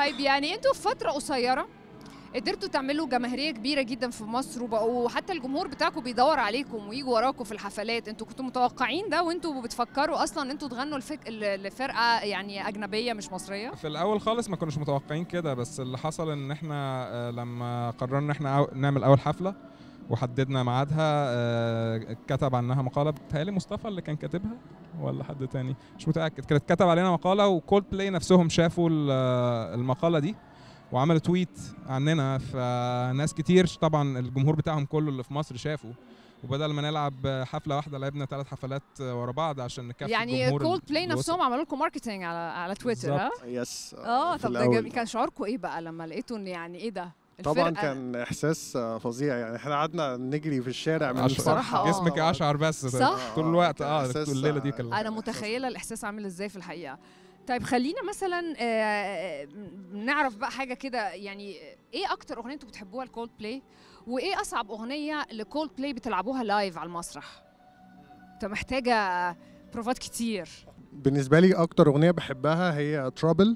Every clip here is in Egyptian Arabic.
طيب يعني انتوا في فتره قصيره قدرتوا تعملوا جماهيريه كبيره جدا في مصر وبقوا حتى الجمهور بتاعكم بيدور عليكم ويجوا وراكم في الحفلات انتوا كنتوا متوقعين ده وانتوا بتفكروا اصلا ان انتوا تغنوا الفك... لفرقه يعني اجنبيه مش مصريه في الاول خالص ما كناش متوقعين كده بس اللي حصل ان احنا آه، لما قررنا احنا أو- نعمل اول حفله وحددنا ميعادها آه، كتب عنها مقاله بتهيألي مصطفى اللي كان كاتبها ولا حد تاني مش متاكد كانت كتب علينا مقاله وكولد بلاي نفسهم شافوا ال- المقاله دي وعملوا تويت عننا فناس كتير طبعا الجمهور بتاعهم كله اللي في مصر شافوا وبدل ما نلعب حفله واحده لعبنا ثلاث حفلات ورا بعض عشان نكفي يعني الجمهور كولد بلاي اللي نفسهم وصل. عملوا لكم ماركتنج على على تويتر ها بالظبط. يس اه في طب ده الأول. جميل كان شعوركم ايه بقى لما لقيتوا ان يعني ايه ده طبعا الفرقة- كان احساس آه، فظيع يعني احنا قعدنا نجري في الشارع من أشعر- الفرحه بصراحة آه. جسمك طبعاً. اشعر بس صح؟ طول الوقت كان اه إحساس، طول الليله دي آه، كلها انا إحساس- متخيله الاحساس عامل ازاي في الحقيقه طيب خلينا مثلا آه، نعرف بقى حاجه كده يعني ايه اكتر اغنيه انتوا بتحبوها لكولد بلاي وايه اصعب اغنيه لكولد بلاي بتلعبوها لايف على المسرح انت محتاجه بروفات كتير بالنسبه لي اكتر اغنيه بحبها هي ترابل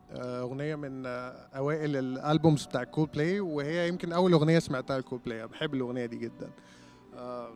اغنيه من آه، اوائل الالبومز بتاع كول بلاي وهي يمكن اول اغنيه سمعتها لكول بلاي أنا بحب الاغنيه دي جدا آه،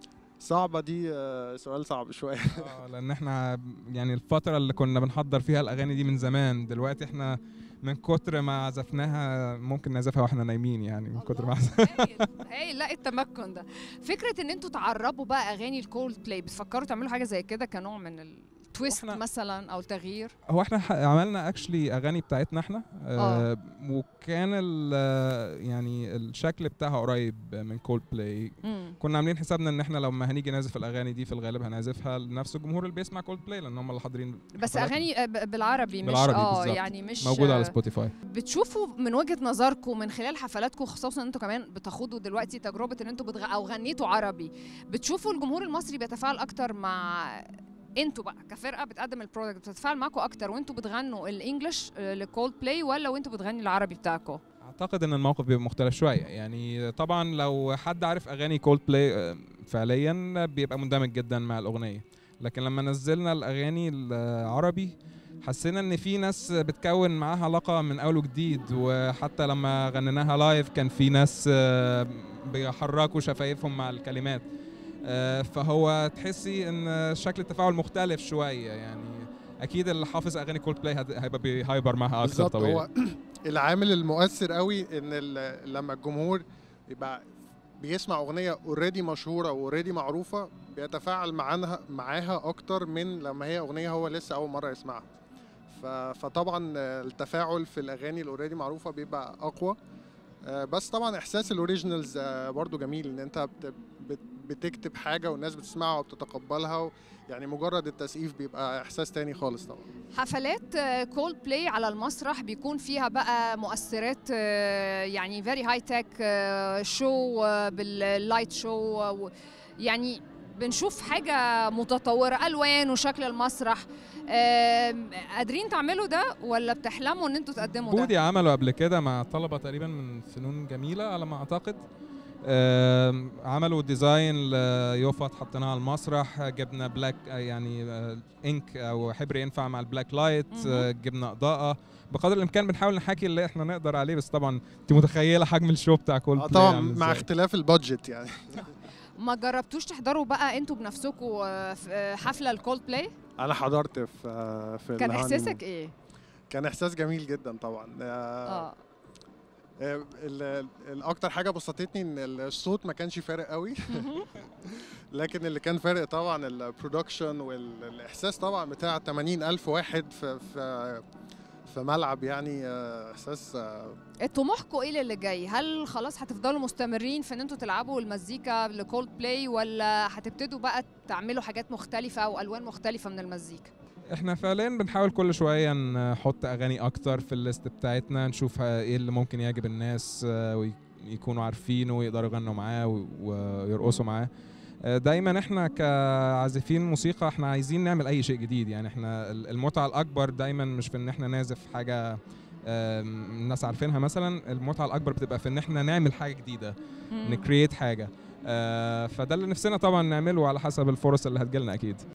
صعبه دي آه، سؤال صعب شويه آه، لان احنا يعني الفتره اللي كنا بنحضر فيها الاغاني دي من زمان دلوقتي احنا من كتر ما عزفناها ممكن نعزفها واحنا نايمين يعني من كتر ما عزف- هايل هايل لا التمكن ده فكره ان انتوا تعربوا بقى اغاني الكولد بلاي بتفكروا تعملوا حاجه زي كده كنوع من التويست وإحنا- مثلا او التغيير هو احنا ح- عملنا اكشلي اغاني بتاعتنا احنا آه وكان ال- آه، يعني الشكل بتاعها قريب من كولد بلاي مم. كنا عاملين حسابنا ان احنا لما هنيجي نعزف الاغاني دي في الغالب هنعزفها لنفس الجمهور اللي بيسمع كولد بلاي لان هم اللي حاضرين بس حفلاتنا. اغاني آه، ب- بالعربي مش بالعربي اه بالظبط. يعني مش موجوده على آه، سبوتيفاي بتشوفوا من وجهه نظركم من خلال حفلاتكم خصوصا ان انتوا كمان بتخوضوا دلوقتي تجربه ان انتوا بتغ... او غنيتوا عربي بتشوفوا الجمهور المصري بيتفاعل اكتر مع انتوا بقى كفرقه بتقدم البرودكت بتتفاعل معاكم اكتر وانتوا بتغنوا الانجليش لكولد بلاي ولا وانتوا بتغني العربي بتاعكم اعتقد ان الموقف بيبقى مختلف شويه يعني طبعا لو حد عارف اغاني كولد بلاي فعليا بيبقى مندمج جدا مع الاغنيه لكن لما نزلنا الاغاني العربي حسينا ان في ناس بتكون معاها علاقه من اول وجديد وحتى لما غنيناها لايف كان في ناس آه، بيحركوا شفايفهم مع الكلمات آه، فهو تحسي ان شكل التفاعل مختلف شويه يعني اكيد اللي حافظ اغاني كولد بلاي هيبقى بيهايبر معاها اكتر بالظبط طبيعي هو العامل المؤثر قوي ان ال- لما الجمهور يبقى بيسمع اغنيه اوريدي مشهوره واوريدي معروفه بيتفاعل معاها معاها اكتر من لما هي اغنيه هو لسه اول مره يسمعها ف- فطبعا التفاعل في الاغاني الاوريدي معروفه بيبقى اقوى آه، بس طبعا احساس الاوريجينالز آه، برضو جميل ان انت بت- بت- بتكتب حاجه والناس بتسمعها وبتتقبلها و- يعني مجرد التسقيف بيبقى احساس تاني خالص طبعا حفلات كولد بلاي على المسرح بيكون فيها بقى مؤثرات آه، يعني فيري هاي تك شو باللايت شو آه، يعني بنشوف حاجة متطورة ألوان وشكل المسرح آم، قادرين تعملوا ده ولا بتحلموا ان انتوا تقدموا ده؟ بودي عملوا قبل كده مع طلبة تقريبا من فنون جميلة على ما أعتقد آم، عملوا ديزاين ليوفط حطيناها على المسرح جبنا بلاك آه، يعني آه، انك او حبر ينفع مع البلاك لايت مهم. آه، جبنا اضاءة بقدر الامكان بنحاول نحاكي اللي احنا نقدر عليه بس طبعا انت متخيله حجم الشو بتاع كل آه، طبعا مع اختلاف البادجت يعني ما جربتوش تحضروا بقى انتوا بنفسكم آه، في- آه، حفلة الكولد بلاي؟ انا حضرت في في كان الهانيمون. احساسك ايه؟ كان احساس جميل جدا طبعا آه. اه آه، ال- الاكتر حاجه بسطتني ان الصوت ما كانش فارق قوي لكن اللي كان فارق طبعا البرودكشن والاحساس طبعا بتاع 80 الف واحد في في في ملعب يعني آه، احساس آه، طموحكم ايه للي جاي؟ هل خلاص هتفضلوا مستمرين في ان انتوا تلعبوا المزيكا لكولد بلاي ولا هتبتدوا بقى تعملوا حاجات مختلفة والوان مختلفة من المزيكا؟ احنا فعليا بنحاول كل شويه نحط اغاني اكتر في الليست بتاعتنا نشوف ها- ايه اللي ممكن يعجب الناس آه، ويكونوا عارفينه ويقدروا يغنوا معاه و- ويرقصوا معاه آه، دايما احنا كعازفين موسيقى احنا عايزين نعمل اي شيء جديد يعني احنا ال- المتعه الاكبر دايما مش في ان احنا نعزف حاجه آم، الناس عارفينها مثلا المتعه الاكبر بتبقى في ان احنا نعمل حاجه جديده نكريت حاجه آه، فده اللي نفسنا طبعا نعمله على حسب الفرص اللي هتجيلنا اكيد